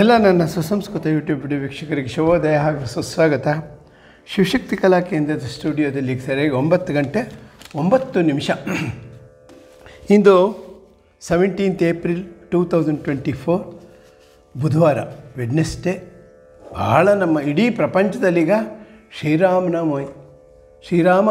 ಎಲ್ಲ ನನ್ನ ಸುಸಂಸ್ಕೃತ ಯೂಟ್ಯೂಬ್ ವಿಡಿಯೋ ವೀಕ್ಷಕರಿಗೆ ಶುಭೋದಯ ಹಾಗೂ ಸುಸ್ವಾಗತ ಶಿವಶಕ್ತಿ ಕಲಾ ಕೇಂದ್ರದ ಸ್ಟುಡಿಯೋದಲ್ಲಿ ಈಗ ಸರಿಯಾಗಿ ಒಂಬತ್ತು ಗಂಟೆ ಒಂಬತ್ತು ನಿಮಿಷ ಇಂದು seventeenth April two thousand twenty four ಬುಧವಾರ ವೆಡ್ನೆಸ್ಡೇ ಭಾಳ ನಮ್ಮ ಇಡೀ ಪ್ರಪಂಚದಲ್ಲೀಗ ಶ್ರೀರಾಮನವಮಿ ಶ್ರೀರಾಮ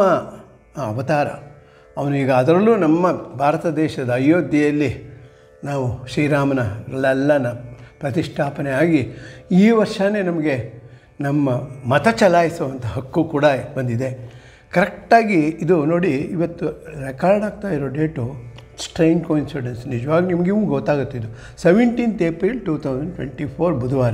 ಅವತಾರ ಅವನು ಈಗ ಅದರಲ್ಲೂ ನಮ್ಮ ಭಾರತ ದೇಶದ ಅಯೋಧ್ಯೆಯಲ್ಲಿ ನಾವು ಶ್ರೀರಾಮನ ಲಲ್ಲನ ಪ್ರತಿಷ್ಠಾಪನೆ ಆಗಿ ಈ ವರ್ಷವೇ ನಮಗೆ ನಮ್ಮ ಮತ ಚಲಾಯಿಸುವಂಥ ಹಕ್ಕು ಕೂಡ ಬಂದಿದೆ ಕರೆಕ್ಟಾಗಿ ಇದು ನೋಡಿ ಇವತ್ತು ರೆಕಾರ್ಡ್ ಆಗ್ತಾ ಇರೋ ಡೇಟು ಸ್ಟ್ರೈನ್ ಕೋಇನ್ಸಿಡೆನ್ಸ್ ನಿಜವಾಗಿ ನಿಮಗೂ ಗೊತ್ತಾಗುತ್ತೆ ಇದು seventeenth April two thousand twenty four ಬುಧವಾರ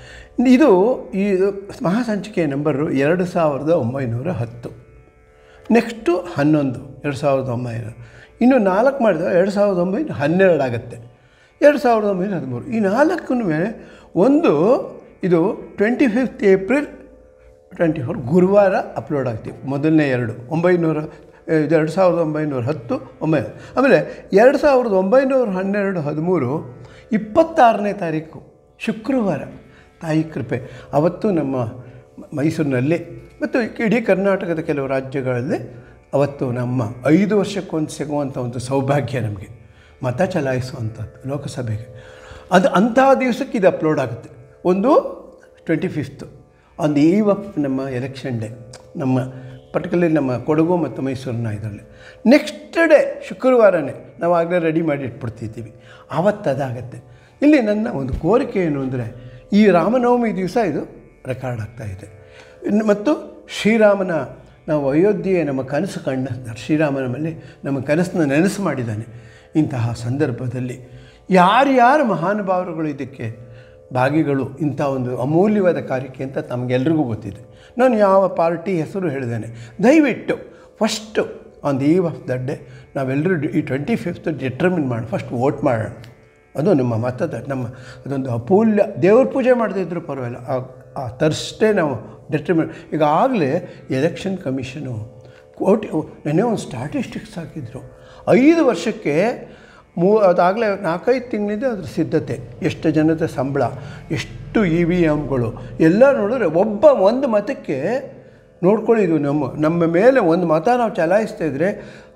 ಇದು ಈ ಮಹಾಸಂಚಿಕೆಯ ನಂಬರು ಎರಡು ಸಾವಿರದ ಒಂಬೈನೂರ ಹತ್ತು ನೆಕ್ಸ್ಟು ಹನ್ನೊಂದು ಎರಡು ಸಾವಿರದ ಒಂಬೈನೂರು ಇನ್ನು ನಾಲ್ಕು ಮಾಡಿದ್ರೆ ಎರಡು ಸಾವಿರದ ಒಂಬೈನೂರ ಹನ್ನೆರಡು ಆಗುತ್ತೆ ಎರಡು ಸಾವಿರದ ಒಂಬೈನೂರ ಹದಿಮೂರು ಈ ನಾಲ್ಕು ಒಂದು ಇದು twenty fifth April twenty four ಗುರುವಾರ ಅಪ್ಲೋಡ್ ಆಗ್ತೀವಿ ಮೊದಲನೇ ಎರಡು ಒಂಬೈನೂರ ಇದು ಎರಡು ಸಾವಿರದ ಒಂಬೈನೂರ ಹತ್ತು ಒಂಬೈನೂರು ಆಮೇಲೆ ಎರಡು ಸಾವಿರದ ಒಂಬೈನೂರ ಹನ್ನೆರಡು ಹದಿಮೂರು ಇಪ್ಪತ್ತಾರನೇ ತಾರೀಕು ಶುಕ್ರವಾರ ತಾಯಿ ಕೃಪೆ ಅವತ್ತು ನಮ್ಮ ಮೈಸೂರಿನಲ್ಲಿ ಮತ್ತು ಇಡೀ ಕರ್ನಾಟಕದ ಕೆಲವು ರಾಜ್ಯಗಳಲ್ಲಿ ಅವತ್ತು ನಮ್ಮ ಐದು ವರ್ಷಕ್ಕೊಂದು ಸಿಗುವಂಥ ಒಂದು ಸೌಭಾಗ್ಯ ನಮಗೆ ಮತ ಚಲಾಯಿಸುವಂಥದ್ದು ಲೋಕಸಭೆಗೆ ಅದು ಅಂತಹ ದಿವಸಕ್ಕೆ ಇದು ಅಪ್ಲೋಡ್ ಆಗುತ್ತೆ ಒಂದು twenty fifth on the eve of ನಮ್ಮ ಎಲೆಕ್ಷನ್ ಡೇ ನಮ್ಮ ಪರ್ಟಿಕ್ಯುಲರ್ಲಿ ನಮ್ಮ ಕೊಡಗು ಮತ್ತು ಮೈಸೂರಿನ ಇದರಲ್ಲಿ ನೆಕ್ಸ್ಟ್ ಡೇ ಶುಕ್ರವಾರನೇ ನಾವು ಆಗಲೇ ರೆಡಿ ಮಾಡಿ ಇಟ್ಬಿಡ್ತಿದ್ದೀವಿ ಆವತ್ತು ಅದಾಗತ್ತೆ ಇಲ್ಲಿ ನನ್ನ ಒಂದು ಕೋರಿಕೆ ಏನು ಅಂದರೆ ಈ ರಾಮನವಮಿ ದಿವಸ ಇದು ರೆಕಾರ್ಡ್ ಆಗ್ತಾ ಇದೆ ಇನ್ನು ಮತ್ತು ಶ್ರೀರಾಮನ ನಾವು ಅಯೋಧ್ಯೆಯ ನಮ್ಮ ಕನಸು ಕಂಡ ಶ್ರೀರಾಮನ ಮೇಲೆ ನಮ್ಮ ಕನಸನ್ನ ನೆನಸು ಮಾಡಿದ್ದಾನೆ ಇಂತಹ ಸಂದರ್ಭದಲ್ಲಿ ಯಾರ್ಯಾರು ಮಹಾನುಭಾವರುಗಳು ಇದಕ್ಕೆ ಭಾಗಿಗಳು ಇಂಥ ಒಂದು ಅಮೂಲ್ಯವಾದ ಕಾರ್ಯಕ್ಕೆ ಅಂತ ತಮಗೆಲ್ರಿಗೂ ಗೊತ್ತಿದೆ ನಾನು ಯಾವ ಪಾರ್ಟಿ ಹೆಸರು ಹೇಳಿದ್ದೇನೆ ದಯವಿಟ್ಟು first on the eve of that day ನಾವೆಲ್ಲರೂ ಈ ಟ್ವೆಂಟಿ ಫಿಫ್ತ್ ಡಿಟರ್ಮಿನ್ ಮಾಡಿ ಫಸ್ಟ್ ವೋಟ್ ಮಾಡೋಣ ಅದು ನಮ್ಮ ಮತದ ನಮ್ಮ ಅದೊಂದು ಅಪೂಲ್ಯ ದೇವ್ರ ಪೂಜೆ ಮಾಡದಿದ್ದರೂ ಪರವಾಗಿಲ್ಲ ಆ ಆ ತರ್ಸ್ಟೇ ನಾವು ಡಿಟರ್ಮಿನ್ ಈಗ ಆಗಲೇ ಎಲೆಕ್ಷನ್ ಕಮಿಷನು ಕೋಟಿ ನೆನ್ನೆ ಒಂದು ಸ್ಟ್ಯಾಟಿಸ್ಟಿಕ್ಸ್ ಹಾಕಿದ್ರು ಐದು ವರ್ಷಕ್ಕೆ ಮೂ ಅದಾಗಲೇ ನಾಲ್ಕೈದು ತಿಂಗಳಿಂದ ಅದ್ರ ಸಿದ್ಧತೆ ಎಷ್ಟು ಜನದ ಸಂಬಳ ಎಷ್ಟು ಇ ವಿ ಎಮ್ಗಳು ಎಲ್ಲ ನೋಡಿದ್ರೆ ಒಬ್ಬ ಒಂದು ಮತಕ್ಕೆ ನೋಡ್ಕೊಳ್ಳಿ ಇದು ನಮ್ಮ ನಮ್ಮ ಮೇಲೆ ಒಂದು ಮತ ನಾವು ಚಲಾಯಿಸ್ತಾ ಇದ್ದರೆ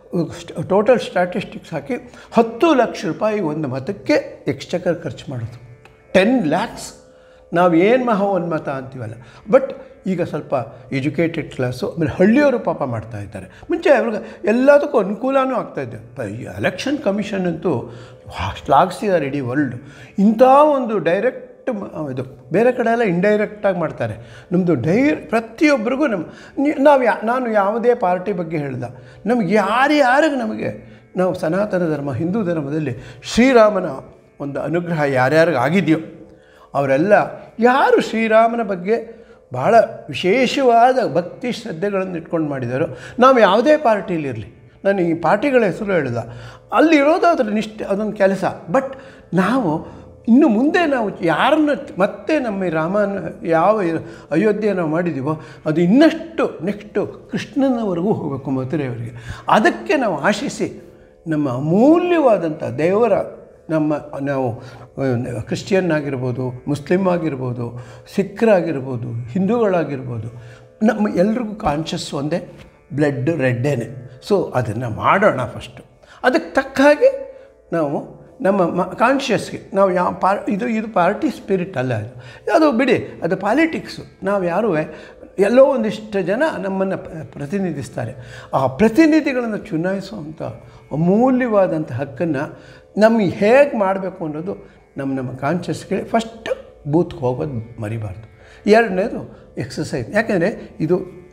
ಟೋಟಲ್ ಸ್ಟ್ಯಾಟಿಸ್ಟಿಕ್ಸ್ ಹಾಕಿ ಹತ್ತು ಲಕ್ಷ ರೂಪಾಯಿ ಒಂದು ಮತಕ್ಕೆ ಎಕ್ಸ್ಚಕರ್ ಖರ್ಚು ಮಾಡೋದು ಟೆನ್ ಲ್ಯಾಕ್ಸ್ ನಾವು ಏನು ಮಹಾ ಒಂದು ಮತ ಅಂತೀವಲ್ಲ ಬಟ್ ಈಗ ಸ್ವಲ್ಪ ಎಜುಕೇಟೆಡ್ ಕ್ಲಾಸು ಆಮೇಲೆ ಹಳ್ಳಿಯವರು ಪಾಪ ಮಾಡ್ತಾ ಇದ್ದಾರೆ ಮುಂಚೆ ಅವ್ರಿಗೆ ಎಲ್ಲದಕ್ಕೂ ಅನುಕೂಲನೂ ಆಗ್ತಾಯಿದೆ ಈ ಎಲೆಕ್ಷನ್ ಕಮಿಷನ್ ಅಂತೂ ಶ್ಲಾಘಿಸಿದ್ದಾರೆ ಇಡೀ ವರ್ಲ್ಡ್ ಇಂಥ ಒಂದು ಡೈರೆಕ್ಟ್ ಇದು ಬೇರೆ ಕಡೆ ಎಲ್ಲ ಇಂಡೈರೆಕ್ಟಾಗಿ ಮಾಡ್ತಾರೆ ನಮ್ಮದು ಡೈರ್ ಪ್ರತಿಯೊಬ್ಬರಿಗೂ ನಮ್ಮ ನಾವು ಯಾ ನಾನು ಯಾವುದೇ ಪಾರ್ಟಿ ಬಗ್ಗೆ ಹೇಳ್ದ ನಮ್ಗೆ ಯಾರ್ಯಾರಿಗೆ ನಮಗೆ ನಾವು ಸನಾತನ ಧರ್ಮ ಹಿಂದೂ ಧರ್ಮದಲ್ಲಿ ಶ್ರೀರಾಮನ ಒಂದು ಅನುಗ್ರಹ ಯಾರ್ಯಾರಿಗೆ ಆಗಿದೆಯೋ ಅವರೆಲ್ಲ ಯಾರು ಶ್ರೀರಾಮನ ಬಗ್ಗೆ ಭಾಳ ವಿಶೇಷವಾದ ಭಕ್ತಿ ಶ್ರದ್ಧೆಗಳನ್ನು ಇಟ್ಕೊಂಡು ಮಾಡಿದಾರೋ ನಾವು ಯಾವುದೇ ಪಾರ್ಟಿಲಿರಲಿ ನಾನು ಈ ಪಾರ್ಟಿಗಳ ಹೆಸರು ಹೇಳಿದ ಅಲ್ಲಿರೋದು ಅದರ ನಿಷ್ಠೆ ಅದೊಂದು ಕೆಲಸ ಬಟ್ ನಾವು ಇನ್ನು ಮುಂದೆ ನಾವು ಯಾರನ್ನ ಮತ್ತೆ ನಮ್ಮ ಈ ರಾಮನ ಯಾವ ಅಯೋಧ್ಯೆ ನಾವು ಮಾಡಿದ್ದೀವೋ ಅದು ಇನ್ನಷ್ಟು ನೆಕ್ಸ್ಟು ಕೃಷ್ಣನವರೆಗೂ ಹೋಗಬೇಕು ಮಥುರೆಯವರಿಗೆ ಅದಕ್ಕೆ ನಾವು ಆಶಿಸಿ ನಮ್ಮ ಅಮೂಲ್ಯವಾದಂಥ ದೇವರ ನಮ್ಮ ನಾವು ಕ್ರಿಶ್ಚಿಯನ್ ಆಗಿರ್ಬೋದು ಮುಸ್ಲಿಮ್ ಆಗಿರ್ಬೋದು ಸಿಖ್ರಾಗಿರ್ಬೋದು ಹಿಂದೂಗಳಾಗಿರ್ಬೋದು ನಮ್ಮ ಎಲ್ರಿಗೂ ಕಾನ್ಷಿಯಸ್ ಒಂದೇ ಬ್ಲಡ್ ರೆಡ್ಡೇನೆ ಸೊ ಅದನ್ನು ಮಾಡೋಣ ಫಸ್ಟು ಅದಕ್ಕೆ ತಕ್ಕ ಹಾಗೆ ನಾವು ನಮ್ಮ ಮ ಕಾನ್ಷಿಯಸ್ಗೆ ನಾವು ಯಾವ ಪಾರ್ ಇದು ಇದು ಪಾರ್ಟಿ ಸ್ಪಿರಿಟ್ ಅಲ್ಲ ಅದು ಅದು ಬಿಡಿ ಅದು ಪಾಲಿಟಿಕ್ಸು ನಾವು ಯಾರೂ ಎಲ್ಲೋ ಒಂದಿಷ್ಟು ಜನ ನಮ್ಮನ್ನು ಪ್ರತಿನಿಧಿಸ್ತಾರೆ ಆ ಪ್ರತಿನಿಧಿಗಳನ್ನು ಚುನಾಯಿಸುವಂಥ ಅಮೂಲ್ಯವಾದಂಥ ಹಕ್ಕನ್ನು ನಮಗೆ ಹೇಗೆ ಮಾಡಬೇಕು ಅನ್ನೋದು ನಮ್ಮ ನಮ್ಮ ಕಾನ್ಷಿಯಸ್ಗೆ ಫಸ್ಟ್ ಬೂತ್ಗೆ ಹೋಗೋದು ಮರಿಬಾರ್ದು ಎರಡನೇದು ಎಕ್ಸಸೈಸ್ ಯಾಕೆಂದರೆ ಇದು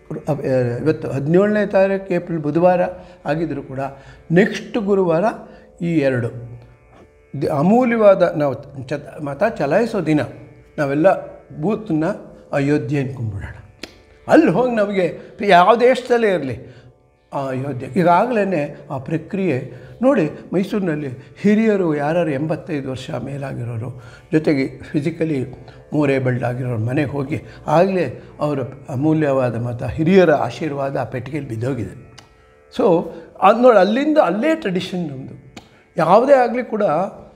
ಇವತ್ತು ಹದಿನೇಳನೇ ತಾರೀಕು ಏಪ್ರಿಲ್ ಬುಧವಾರ ಆಗಿದ್ದರೂ ಕೂಡ ನೆಕ್ಸ್ಟ್ ಗುರುವಾರ ಈ ಎರಡು ಅಮೂಲ್ಯವಾದ ನಾವು ಚ ಮತ ಚಲಾಯಿಸೋ ದಿನ ನಾವೆಲ್ಲ ಬೂತನ್ನ ಅಯೋಧ್ಯೆ ಅನ್ಕೊಂಡ್ಬಿಡೋಣ ಅಲ್ಲಿ ಹೋಗಿ ನಮಗೆ ಯಾವ ದೇಶದಲ್ಲೇ ಇರಲಿ ಆ ಅಯೋಧ್ಯೆ ಈಗಾಗಲೇ ಆ ಪ್ರಕ್ರಿಯೆ ನೋಡಿ ಮೈಸೂರಿನಲ್ಲಿ ಹಿರಿಯರು ಯಾರು ಎಂಬತ್ತೈದು ವರ್ಷ ಮೇಲಾಗಿರೋರು ಜೊತೆಗೆ ಫಿಸಿಕಲಿ ಮೂರೇಬಲ್ಡ್ ಆಗಿರೋರು ಮನೆಗೆ ಹೋಗಿ ಆಗಲೇ ಅವರ ಅಮೂಲ್ಯವಾದ ಮತ ಹಿರಿಯರ ಆಶೀರ್ವಾದ ಆ ಪೆಟ್ಟಿಗೆಯಲ್ಲಿ ಬಿದ್ದೋಗಿದೆ ಸೊ ಅದು ನೋಡಿ ಅಲ್ಲಿಂದ ಅಲ್ಲೇ ಟ್ರೆಡಿಷನ್ ನಮ್ಮದು ಯಾವುದೇ ಆಗಲಿ ಕೂಡ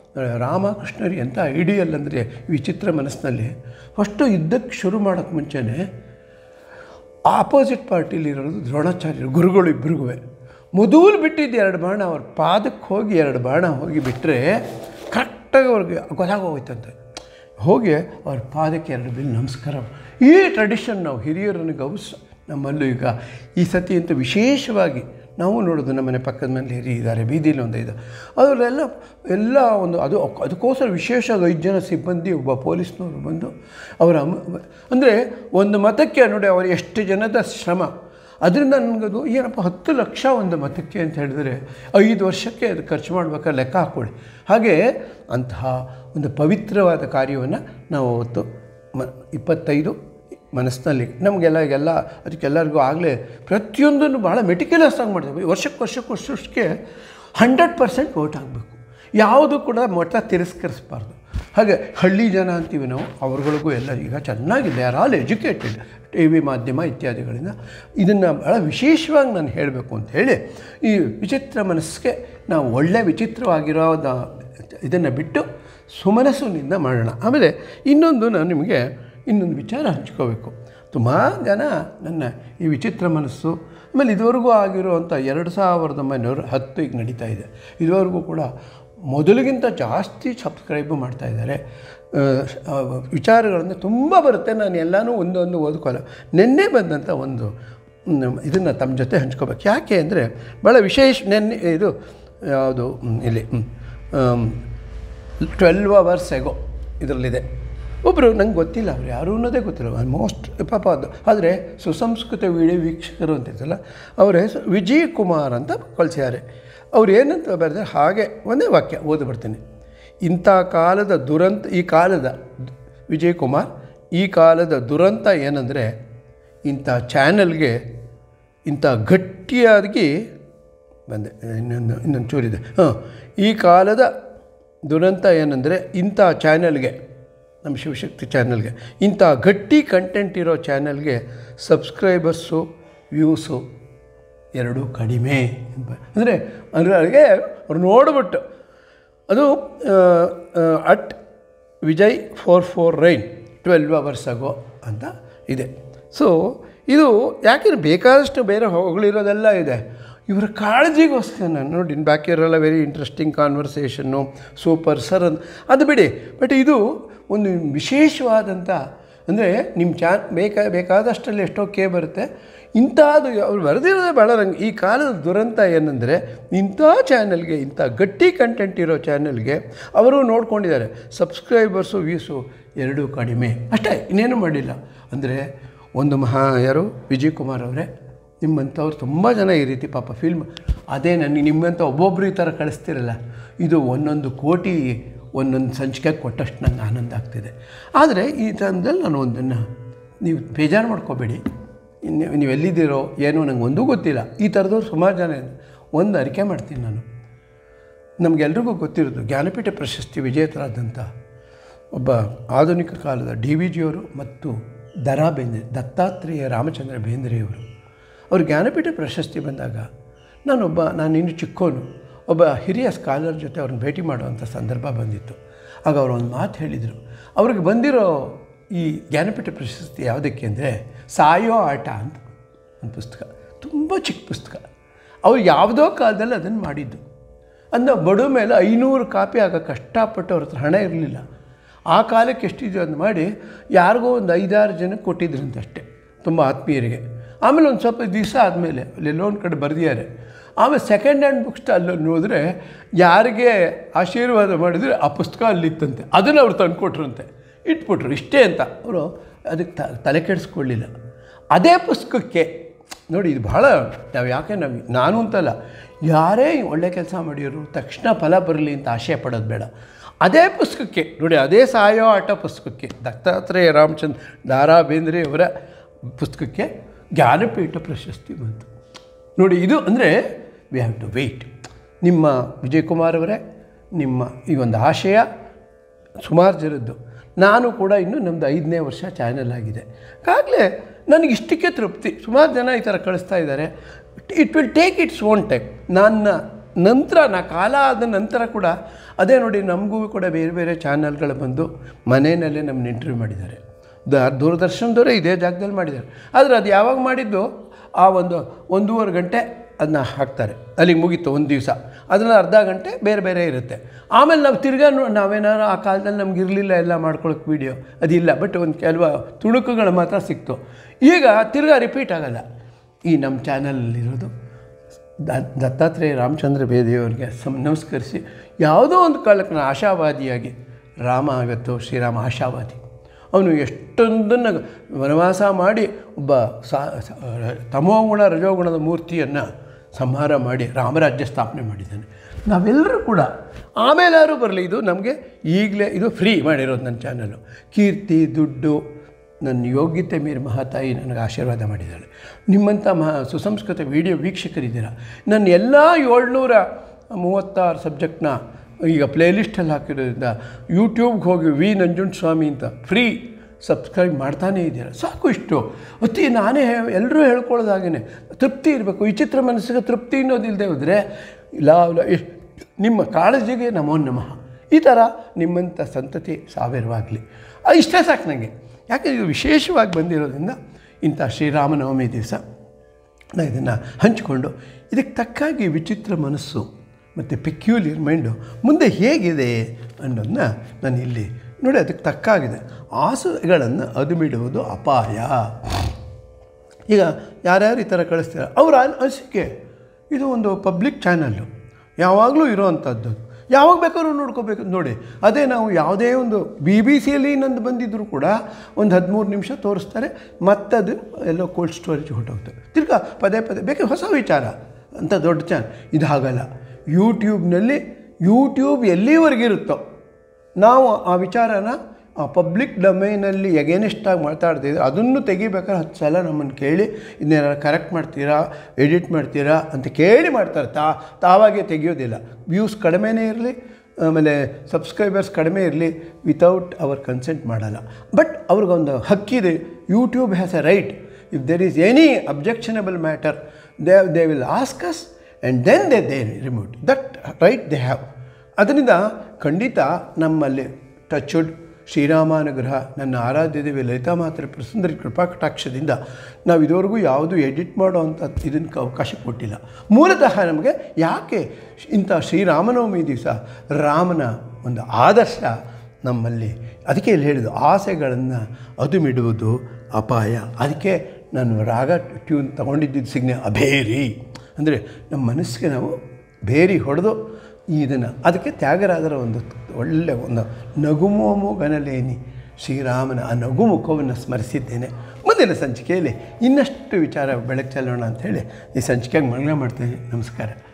ರಾಮಕೃಷ್ಣರಿ ಎಂಥ ಐಡಿಯಲ್ ಅಂದರೆ ವಿಚಿತ್ರ ಮನಸ್ಸಿನಲ್ಲಿ ಫಸ್ಟು ಯುದ್ಧಕ್ಕೆ ಶುರು ಮಾಡೋಕ್ಕೆ ಮುಂಚೆನೇ ಆಪೋಸಿಟ್ ಪಾರ್ಟಿಲಿರೋದು ದ್ರೋಣಾಚಾರ್ಯರು ಗುರುಗಳು ಇಬ್ಬರಿಗೂ ಮೊದಲು ಬಿಟ್ಟಿದ್ದು ಎರಡು ಬಾಣ ಅವ್ರ ಪಾದಕ್ಕೆ ಹೋಗಿ ಎರಡು ಬಾಣ ಹೋಗಿ ಬಿಟ್ಟರೆ ಕರೆಕ್ಟಾಗಿ ಅವ್ರಿಗೆ ಗೊತ್ತಾಗೋಯ್ತಂತೆ ಹೋಗಿ ಅವ್ರ ಪಾದಕ್ಕೆ ಎರಡು ಬಿಲ್ ನಮಸ್ಕಾರ ಈ ಟ್ರೆಡಿಷನ್ ನಾವು ಹಿರಿಯರನ್ನು ಗೌಸ್ ನಮ್ಮಲ್ಲೂ ಈಗ ಈ ಸತಿ ಅಂತೂ ವಿಶೇಷವಾಗಿ ನಾವು ನೋಡೋದು ನಮ್ಮ ಮನೆ ಪಕ್ಕದ ಮನೇಲಿ ಹಿರಿ ಇದ್ದಾರೆ ಬೀದಿಲಿ ಒಂದು ಇದು ಅದರಲ್ಲೆಲ್ಲ ಎಲ್ಲ ಒಂದು ಅದು ಅದಕ್ಕೋಸ್ಕರ ವಿಶೇಷವಾಗಿ ಐದು ಜನ ಸಿಬ್ಬಂದಿ ಒಬ್ಬ ಪೊಲೀಸ್ನವರು ಬಂದು ಅವರ ಅಂದರೆ ಒಂದು ಮತಕ್ಕೆ ನೋಡಿ ಅವರು ಎಷ್ಟು ಜನದ ಶ್ರಮ ಅದರಿಂದ ನನಗದು ಏನಪ್ಪ ಹತ್ತು ಲಕ್ಷ ಒಂದು ಮತಕ್ಕೆ ಅಂತ ಹೇಳಿದರೆ ಐದು ವರ್ಷಕ್ಕೆ ಅದು ಖರ್ಚು ಮಾಡ್ಬೇಕಾದ್ರೆ ಲೆಕ್ಕ ಹಾಕ್ಕೊಳ್ಳಿ ಹಾಗೆ ಅಂತಹ ಒಂದು ಪವಿತ್ರವಾದ ಕಾರ್ಯವನ್ನು ನಾವು ಅವತ್ತು ಮ ಇಪ್ಪತ್ತೈದು ಮನಸ್ಸಿನಲ್ಲಿ ನಮಗೆಲ್ಲ ಎಲ್ಲ ಅದಕ್ಕೆಲ್ಲರಿಗೂ ಆಗಲೇ ಪ್ರತಿಯೊಂದನ್ನು ಭಾಳ ಮೆಟಿಕ್ಯುಲಸ್ ಆಗಿ ಮಾಡ್ತೀವಿ ವರ್ಷಕ್ಕೆ ವರ್ಷಕ್ಕೆ ವರ್ಷಕ್ಕೆ ಹಂಡ್ರೆಡ್ ಪರ್ಸೆಂಟ್ ವೋಟ್ ಆಗಬೇಕು ಯಾವುದು ಕೂಡ ಮಠ ತಿರಸ್ಕರಿಸಬಾರ್ದು ಹಾಗೆ ಹಳ್ಳಿ ಜನ ಅಂತೀವಿ ನಾವು ಅವ್ರಗಳಿಗೂ ಎಲ್ಲ ಈಗ ಚೆನ್ನಾಗಿದೆ are all educated T V ಮಾಧ್ಯಮ ಇತ್ಯಾದಿಗಳಿಂದ ಇದನ್ನು ಭಾಳ ವಿಶೇಷವಾಗಿ ನಾನು ಹೇಳಬೇಕು ಅಂತ ಹೇಳಿ ಈ ವಿಚಿತ್ರ ಮನಸ್ಸಿಗೆ ನಾವು ಒಳ್ಳೆ ವಿಚಿತ್ರವಾಗಿರೋ ಇದನ್ನು ಬಿಟ್ಟು ಸುಮನಸ್ಸಿನಿಂದ ಮಾಡೋಣ ಆಮೇಲೆ ಇನ್ನೊಂದು ನಾನು ನಿಮಗೆ ಇನ್ನೊಂದು ವಿಚಾರ ಹಂಚ್ಕೋಬೇಕು ತುಂಬ ಜನ ನನ್ನ ಈ ವಿಚಿತ್ರ ಮನಸ್ಸು ಆಮೇಲೆ ಇದುವರೆಗೂ ಆಗಿರುವಂಥ ಎರಡು ಸಾವಿರದ ಒಂಬೈನೂರ ಹತ್ತು ಈಗ ನಡೀತಾ ಇದೆ ಇದುವರೆಗೂ ಕೂಡ ಮೊದಲಿಗಿಂತ ಜಾಸ್ತಿ ಸಬ್ಸ್ಕ್ರೈಬು ಮಾಡ್ತಾ ಇದ್ದಾರೆ ವಿಚಾರಗಳನ್ನು ತುಂಬ ಬರುತ್ತೆ ನಾನು ಎಲ್ಲನೂ ಒಂದೊಂದು ಓದ್ಕೋಲ್ಲ ನಿನ್ನೆ ಬಂದಂಥ ಒಂದು ಇದನ್ನು ತಮ್ಮ ಜೊತೆ ಹಂಚ್ಕೋಬೇಕು ಯಾಕೆ ಅಂದರೆ ಭಾಳ ವಿಶೇಷ ನೆನ್ನೆ ಇದು ಯಾವುದು ಇಲ್ಲಿ ಟ್ವೆಲ್ವ್ ಅವರ್ಸ್ ಎಗೋ ಇದರಲ್ಲಿದೆ ಒಬ್ಬರು ನಂಗೆ ಗೊತ್ತಿಲ್ಲ ಅವ್ರು ಯಾರು ಅನ್ನೋದೇ ಗೊತ್ತಿಲ್ಲ ಮೋಸ್ಟ್ ಪಾಪ ಅದು ಆದರೆ ಸುಸಂಸ್ಕೃತ ವಿಡಿಯೋ ವೀಕ್ಷಕರು ಅಂತಿರ್ತಲ್ಲ ಅವ್ರ ಹೆಸರು ವಿಜಯ್ ಕುಮಾರ್ ಅಂತ ಕಳಿಸಿದ್ದಾರೆ ಅವ್ರು ಏನಂತ ಬರೆದ್ರೆ ಹಾಗೆ ಒಂದೇ ವಾಕ್ಯ ಓದಿ ಬರ್ತೀನಿ ಇಂಥ ಕಾಲದ ದುರಂತ ಈ ಕಾಲದ ವಿಜಯ್ ಕುಮಾರ್ ಈ ಕಾಲದ ದುರಂತ ಏನಂದರೆ ಇಂಥ ಚಾನಲ್ಗೆ ಇಂಥ ಗಟ್ಟಿಯಾಗಿ ಬಂದೆ ಇನ್ನೊಂದು ಇನ್ನೊಂದು ಚೂರಿದೆ ಹಾಂ ಈ ಕಾಲದ ದುರಂತ ಏನಂದರೆ ಇಂಥ ಚಾನಲ್ಗೆ ನಮ್ಮ ಶಿವಶಕ್ತಿ ಚಾನಲ್ಗೆ ಇಂಥ ಗಟ್ಟಿ ಕಂಟೆಂಟ್ ಇರೋ ಚಾನಲ್ಗೆ ಸಬ್ಸ್ಕ್ರೈಬರ್ಸು ವ್ಯೂಸು ಎರಡೂ ಕಡಿಮೆ ಅಂದರೆ ಅಂದರೆ ಅವ್ರು ನೋಡ್ಬಿಟ್ಟು ಅದು at Vijay four four rain twelve hours ಆಗೋ ಅಂತ ಇದೆ ಸೊ ಇದು ಯಾಕೆಂದ್ರೆ ಬೇಕಾದಷ್ಟು ಬೇರೆ ಹೊಗಳಿರೋದೆಲ್ಲ ಇದೆ ಇವರ ಕಾಳಜಿಗೋಸ್ಕರ ನಾನು ನೋಡಿ ಬ್ಯಾಕ್ ಇರೋಲ್ಲ ವೆರಿ ಇಂಟ್ರೆಸ್ಟಿಂಗ್ ಕಾನ್ವರ್ಸೇಷನ್ನು ಸೂಪರ್ ಸರ್ ಅಂತ ಅದು ಬಿಡಿ ಬಟ್ ಇದು ಒಂದು ವಿಶೇಷವಾದಂಥ ಅಂದರೆ ನಿಮ್ಮ ಚಾ ಬೇಕಾ ಬೇಕಾದಷ್ಟರಲ್ಲಿ ಎಷ್ಟೋ ಕೆ ಬರುತ್ತೆ ಇಂಥದ್ದು ಅವ್ರು ಬರೆದಿರೋದೇ ಭಾಳ ನಂಗೆ ಈ ಕಾಲದ ದುರಂತ ಏನಂದರೆ ಇಂಥ ಚಾನಲ್ಗೆ ಇಂಥ ಗಟ್ಟಿ ಕಂಟೆಂಟ್ ಇರೋ ಚಾನಲ್ಗೆ ಅವರು ನೋಡ್ಕೊಂಡಿದ್ದಾರೆ ಸಬ್ಸ್ಕ್ರೈಬರ್ಸು ವ್ಯೂಸು ಎರಡೂ ಕಡಿಮೆ ಅಷ್ಟೇ ಇನ್ನೇನು ಮಾಡಿಲ್ಲ ಅಂದರೆ ಒಂದು ಮಹಾ ಯಾರು ವಿಜಯ್ ಕುಮಾರ್ ಅವರೇ ನಿಮ್ಮಂಥವ್ರು ತುಂಬ ಜನ ಈ ರೀತಿ ಪಾಪ ಫಿಲ್ಮ್ ಅದೇ ನನಗೆ ನಿಮ್ಮಂಥ ಒಬ್ಬೊಬ್ಬರು ಈ ಥರ ಕಳಿಸ್ತಿರಲ್ಲ ಇದು ಒಂದೊಂದು ಕೋಟಿ ಒಂದೊಂದು ಸಂಚಿಕೆ ಕೊಟ್ಟಷ್ಟು ನಂಗೆ ಆನಂದ ಆಗ್ತಿದೆ ಆದರೆ ಈ ಥರದಲ್ಲಿ ನಾನು ಒಂದನ್ನು ನೀವು ಬೇಜಾರು ಮಾಡ್ಕೋಬೇಡಿ ನೀವು ನೀವು ಎಲ್ಲಿದ್ದೀರೋ ಏನೋ ನಂಗೆ ಒಂದೂ ಗೊತ್ತಿಲ್ಲ ಈ ಥರದವ್ರು ಸುಮಾರು ಜನ ಒಂದು ಅರಿಕೆ ಮಾಡ್ತೀನಿ ನಾನು ನಮಗೆಲ್ರಿಗೂ ಗೊತ್ತಿರೋದು ಜ್ಞಾನಪೀಠ ಪ್ರಶಸ್ತಿ ವಿಜೇತರಾದಂಥ ಒಬ್ಬ ಆಧುನಿಕ ಕಾಲದ ಡಿ ವಿ ಜಿಯವರು ಮತ್ತು ದರಾ ಬೇಂದ್ರೆ ದತ್ತಾತ್ರೇಯ ರಾಮಚಂದ್ರ ಬೇಂದ್ರೆಯವರು ಅವರು ಜ್ಞಾನಪೀಠ ಪ್ರಶಸ್ತಿ ಬಂದಾಗ ನಾನೊಬ್ಬ ನಾನು ಇನ್ನು ಚಿಕ್ಕೋನು ಒಬ್ಬ ಹಿರಿಯ ಸ್ಕಾಲರ್ ಜೊತೆ ಅವ್ರನ್ನ ಭೇಟಿ ಮಾಡುವಂಥ ಸಂದರ್ಭ ಬಂದಿತ್ತು ಆಗ ಅವರು ಒಂದು ಮಾತು ಹೇಳಿದರು ಅವ್ರಿಗೆ ಬಂದಿರೋ ಈ ಜ್ಞಾನಪೀಠ ಪ್ರಶಸ್ತಿ ಯಾವುದಕ್ಕೆ ಅಂದರೆ ಸಾಯೋ ಆಟ ಅಂತ ಒಂದು ಪುಸ್ತಕ ತುಂಬ ಚಿಕ್ಕ ಪುಸ್ತಕ ಅವ್ರು ಯಾವುದೋ ಕಾಲದಲ್ಲಿ ಅದನ್ನು ಮಾಡಿದ್ದು ಅದನ್ನ ಬಡ ಮೇಲೆ ಐನೂರು ಕಾಪಿ ಆಗ ಕಷ್ಟಪಟ್ಟು ಅವ್ರ ಹತ್ರ ಹಣ ಇರಲಿಲ್ಲ ಆ ಕಾಲಕ್ಕೆ ಎಷ್ಟಿದೆಯೋ ಅದು ಮಾಡಿ ಯಾರಿಗೋ ಒಂದು ಐದಾರು ಜನಕ್ಕೆ ಕೊಟ್ಟಿದ್ರಂತೆ ಅಷ್ಟೇ ತುಂಬ ಆತ್ಮೀಯರಿಗೆ ಆಮೇಲೆ ಒಂದು ಸ್ವಲ್ಪ ದಿವಸ ಆದಮೇಲೆ ಅಲ್ಲೆಲ್ಲೋ ಒಂದು ಕಡೆ ಬರೆದಿದ್ದಾರೆ ಆಮೇಲೆ ಸೆಕೆಂಡ್ ಹ್ಯಾಂಡ್ ಬುಕ್ ಸ್ಟಾಲ್ ನೋಡಿದ್ರೆ ಯಾರಿಗೆ ಆಶೀರ್ವಾದ ಮಾಡಿದರೆ ಆ ಪುಸ್ತಕ ಅಲ್ಲಿತ್ತಂತೆ ಅದನ್ನು ಅವ್ರು ತಂದುಕೊಟ್ರಂತೆ ಇಟ್ಬಿಟ್ರು ಇಷ್ಟೇ ಅಂತ ಅವರು ಅದಕ್ಕೆ ತ ತಲೆ ಕೆಡಿಸ್ಕೊಳ್ಳಿಲ್ಲ ಅದೇ ಪುಸ್ತಕಕ್ಕೆ ನೋಡಿ ಇದು ಭಾಳ ನಾವು ಯಾಕೆ ನಾವು ನಾನು ಅಂತಲ್ಲ ಯಾರೇ ಒಳ್ಳೆ ಕೆಲಸ ಮಾಡಿರೋರು ತಕ್ಷಣ ಫಲ ಬರಲಿ ಅಂತ ಆಶಯ ಪಡೋದು ಬೇಡ ಅದೇ ಪುಸ್ತಕಕ್ಕೆ ನೋಡಿ ಅದೇ ಸಾಯೋ ಆಟ ಪುಸ್ತಕಕ್ಕೆ ದತ್ತಾತ್ರೇಯ ರಾಮಚಂದ್ರ ದಾರಾ ಬೇಂದ್ರೆ ಅವರ ಪುಸ್ತಕಕ್ಕೆ ಜ್ಞಾನಪೀಠ ಪ್ರಶಸ್ತಿ ಬಂತು ನೋಡಿ ಇದು ಅಂದರೆ ವಿ ಹ್ಯಾವ್ ಟು ವೆಯ್ಟ್ ನಿಮ್ಮ ವಿಜಯ್ ಕುಮಾರ್ ಅವರೇ ನಿಮ್ಮ ಈ ಒಂದು ಆಶಯ ಸುಮಾರು ಜನದ್ದು ನಾನು ಕೂಡ ಇನ್ನು ನಮ್ಮದು ಐದನೇ ವರ್ಷ ಚಾನಲ್ ಆಗಿದೆ ಆಗಲೇ ನನಗೆ ಇಷ್ಟಕ್ಕೆ ತೃಪ್ತಿ ಸುಮಾರು ಜನ ಈ ಥರ ಕಳಿಸ್ತಾ ಇದ್ದಾರೆ it will take its own time ನನ್ನ ನಂತರ ನಾ ಕಾಲ ಆದ ನಂತರ ಕೂಡ ಅದೇ ನೋಡಿ ನಮಗೂ ಕೂಡ ಬೇರೆ ಬೇರೆ ಚಾನಲ್ಗಳು ಬಂದು ಮನೆಯಲ್ಲೇ ನಮ್ಮನ್ನ ಇಂಟರ್ವ್ಯೂ ಮಾಡಿದ್ದಾರೆ ದ ದೂರದರ್ಶನದವರೇ ಇದೇ ಜಾಗದಲ್ಲಿ ಮಾಡಿದ್ದಾರೆ ಆದರೆ ಅದು ಯಾವಾಗ ಮಾಡಿದ್ದು ಆ ಒಂದು ಒಂದೂವರೆ ಗಂಟೆ ಅದನ್ನ ಹಾಕ್ತಾರೆ ಅಲ್ಲಿಗೆ ಮುಗೀತು ಒಂದು ದಿವಸ ಅದರಲ್ಲಿ ಅರ್ಧ ಗಂಟೆ ಬೇರೆ ಬೇರೆ ಇರುತ್ತೆ ಆಮೇಲೆ ನಾವು ತಿರ್ಗಾ ನೋ- ನಾವೇನಾರು ಆ ಕಾಲದಲ್ಲಿ ನಮ್ಗೆ ಇರಲಿಲ್ಲ ಎಲ್ಲ ಮಾಡ್ಕೊಳಕ್ಕೆ ವೀಡಿಯೋ ಅದಿಲ್ಲ ಬಟ್ ಒಂದು ಕೆಲವು ತುಣುಕುಗಳು ಮಾತ್ರ ಸಿಕ್ತು ಈಗ ತಿರ್ಗಾ ರಿಪೀಟ್ ಆಗಲ್ಲ ಈ ನಮ್ಮ ಚಾನಲಲ್ಲಿರೋದು ದ- ದತ್ತಾತ್ರೇಯ ರಾಮಚಂದ್ರ ಬೇದಿಯವರಿಗೆ ಸಮ್ ನಮಸ್ಕರಿಸಿ ಯಾವುದೋ ಒಂದು ಕಾಲಕ್ಕೆ ನಾನು ಆಶಾವಾದಿಯಾಗಿ ರಾಮ ಇವತ್ತು ಶ್ರೀರಾಮ ಆಶಾವಾದಿ ಅವನು ಎಷ್ಟೊಂದನ್ನು ವನವಾಸ ಮಾಡಿ ಒಬ್ಬ ಸಾ ಸ- ತಮೋಗುಣ ರಜೋಗುಣದ ಮೂರ್ತಿಯನ್ನು ಸಂಹಾರ ಮಾಡಿ ರಾಮರಾಜ್ಯ ಸ್ಥಾಪನೆ ಮಾಡಿದ್ದಾನೆ ನಾವೆಲ್ಲರೂ ಕೂಡ ಆಮೇಲಾದ್ರೂ ಬರಲಿ ಇದು ನಮಗೆ ಈಗಲೇ ಇದು ಫ್ರೀ ಮಾಡಿರೋದು ನನ್ನ ಚಾನಲ್ಲು ಕೀರ್ತಿ ದುಡ್ಡು ನನ್ನ ಯೋಗ್ಯತೆ ಮೀರಿ ಮಹಾತಾಯಿ ನನಗೆ ಆಶೀರ್ವಾದ ಮಾಡಿದ್ದಾಳೆ ನಿಮ್ಮಂಥ ಮಹಾ ಸುಸಂಸ್ಕೃತ ವಿಡಿಯೋ ವೀಕ್ಷಕರಿದ್ದೀರಾ ನನ್ನ ಎಲ್ಲ ಏಳ್ನೂರ ಮೂವತ್ತಾರು ಸಬ್ಜೆಕ್ಟ್ನ ಈಗ ಪ್ಲೇಲಿಸ್ಟಲ್ಲಿ ಹಾಕಿರೋದ್ರಿಂದ ಯೂಟ್ಯೂಬ್ಗೆ ಹೋಗಿ ವಿ ನಂಜುಂಡ ಸ್ವಾಮಿ ಅಂತ ಫ್ರೀ ಸಬ್ಸ್ಕ್ರೈಬ್ ಮಾಡ್ತಾನೇ ಇದ್ದೀರಾ ಸಾಕು ಇಷ್ಟು ಅತಿ ನಾನೇ ಹೇ- ಎಲ್ಲರೂ ಹೇಳ್ಕೊಳ್ಳೋದಾಗೇ ತೃಪ್ತಿ ಇರಬೇಕು ವಿಚಿತ್ರ ಮನಸ್ಸಿಗೆ ತೃಪ್ತಿ ಅನ್ನೋದಿಲ್ಲದೆ ಹೋದರೆ ಲಾವ್ ಎಷ್ಟು ನಿಮ್ಮ ಕಾಳಜಿಗೆ ನಮೋ ನಮಃ ಈ ಥರ ನಿಮ್ಮಂಥ ಸಂತತಿ ಸಾವಿರವಾಗಲಿ ಇಷ್ಟೇ ಸಾಕು ನನಗೆ ಯಾಕೆ ಇದು ವಿಶೇಷವಾಗಿ ಬಂದಿರೋದ್ರಿಂದ ಇಂಥ ಶ್ರೀರಾಮನವಮಿ ದಿವಸ ನಾನು ಇದನ್ನು ಹಂಚಿಕೊಂಡು ಇದಕ್ಕೆ ತಕ್ಕಾಗಿ ವಿಚಿತ್ರ ಮನಸ್ಸು ಮತ್ತು ಪೆಕ್ಯುಲಿಯರ್ ಮೈಂಡು ಮುಂದೆ ಹೇಗಿದೆ ಅನ್ನೋದನ್ನ ನಾನು ಇಲ್ಲಿ ನೋಡಿ ಅದಕ್ಕೆ ತಕ್ಕಾಗಿದೆ ಆಸೆಗಳನ್ನು ಅದುಮಿಡುವುದು ಅಪಾಯ ಈಗ ಯಾರ್ಯಾರು ಈ ಥರ ಕಳಿಸ್ತಾರೆ ಅವರ ಅನಿಸಿಕೆ ಇದು ಒಂದು ಪಬ್ಲಿಕ್ ಚಾನಲ್ಲು ಯಾವಾಗಲೂ ಇರೋವಂಥದ್ದು ಯಾವಾಗ ಬೇಕಾದ್ರೂ ನೋಡ್ಕೋಬೇಕು ನೋಡಿ ಅದೇ ನಾವು ಯಾವುದೇ ಒಂದು ಬಿ ಬಿ ಸಿಯಲ್ಲಿ ನಂದು ಬಂದಿದ್ದರೂ ಕೂಡ ಒಂದು ಹದಿಮೂರು ನಿಮಿಷ ತೋರಿಸ್ತಾರೆ ಮತ್ತದು ಎಲ್ಲೋ ಕೋಲ್ಡ್ ಸ್ಟೋರೇಜ್ ಹೊರಟೋಗ್ತದೆ ತಿರ್ಗಾ ಪದೇ ಪದೇ ಬೇಕಾದ್ರೆ ಹೊಸ ವಿಚಾರ ಅಂತ ದೊಡ್ಡ ಚಾನಲ್ ಇದು ಹಾಗಲ್ಲ ಯೂಟ್ಯೂಬ್ನಲ್ಲಿ ಯೂಟ್ಯೂಬ್ ಎಲ್ಲಿವರೆಗಿರುತ್ತೋ ನಾವು ಆ ವಿಚಾರನ ಆ ಪಬ್ಲಿಕ್ ಡೊಮೈನಲ್ಲಿ ಎಗೇನಿಸ್ಟಾಗಿ ಮಾತಾಡ್ತಿದ್ರೆ ಅದನ್ನು ತೆಗಿಬೇಕಾದ್ರೆ ಹತ್ತು ಸಲ ನಮ್ಮನ್ನು ಕೇಳಿ ಇದನ್ನೇನಾರು ಕರೆಕ್ಟ್ ಮಾಡ್ತೀರಾ ಎಡಿಟ್ ಮಾಡ್ತೀರಾ ಅಂತ ಕೇಳಿ ಮಾಡ್ತಾರೆ ತಾ ತಾವಾಗೆ ತೆಗಿಯೋದಿಲ್ಲ ವ್ಯೂಸ್ ಕಡಿಮೆನೇ ಇರಲಿ ಆಮೇಲೆ ಸಬ್ಸ್ಕ್ರೈಬರ್ಸ್ ಕಡಿಮೆ ಇರಲಿ ವಿತೌಟ್ ಅವರ್ ಕನ್ಸೆಂಟ್ ಮಾಡಲ್ಲ ಬಟ್ ಅವ್ರಿಗೊಂದು ಹಕ್ಕಿದೆ YouTube has a right if there is any objectionable matter they they will ask us and then they they remove that right they have ಅದರಿಂದ ಖಂಡಿತ ನಮ್ಮಲ್ಲಿ ಟಚ್ವುಡ್ ಶ್ರೀರಾಮಾನುಗ್ರಹ ನನ್ನ ಆರಾಧ್ಯ ದೇವಿ ಲಲಿತಾ ಮಾತ್ರ ಪ್ರಸುಂದರಿ ಕೃಪಾಕಟಾಕ್ಷದಿಂದ ನಾವು ಇದುವರೆಗೂ ಯಾವುದು ಎಡಿಟ್ ಮಾಡೋ ಅಂಥ ಇದಕ್ಕೆ ಅವಕಾಶ ಕೊಟ್ಟಿಲ್ಲ ಮೂಲತಃ ನಮಗೆ ಯಾಕೆ ಇಂಥ ಶ್ರೀರಾಮನವಮಿ ದಿವಸ ರಾಮನ ಒಂದು ಆದರ್ಶ ನಮ್ಮಲ್ಲಿ ಅದಕ್ಕೆ ಇಲ್ಲಿ ಹೇಳಿದ್ದು ಆಸೆಗಳನ್ನು ಅದುಮಿಡುವುದು ಅಪಾಯ ಅದಕ್ಕೆ ನಾನು ರಾಗ ಟ್ಯೂನ್ ತಗೊಂಡಿದ್ದಿದ್ದು ಸಿಗ್ನೆ ಅಭೇರಿ ಅಂದರೆ ನಮ್ಮ ಮನಸ್ಸಿಗೆ ನಾವು ಬೇರಿ ಹೊಡೆದು ಇದನ್ನು ಅದಕ್ಕೆ ತ್ಯಾಗರಾಜರ ಒಂದು ಒಳ್ಳೆಯ ಒಂದು ನಗುಮೋಮುಗನಲೇನಿ ಶ್ರೀರಾಮನ ಆ ನಗು ಮುಖವನ್ನು ಸ್ಮರಿಸಿದ್ದೇನೆ ಮುಂದಿನ ಸಂಚಿಕೆಯಲ್ಲಿ ಇನ್ನಷ್ಟು ವಿಚಾರ ಬೆಳಕು ಚೆಲ್ಲೋಣ ಅಂಥೇಳಿ ಈ ಸಂಚಿಕೆಗೆ ಮಂಗಳ ಮಾಡ್ತೇನೆ ನಮಸ್ಕಾರ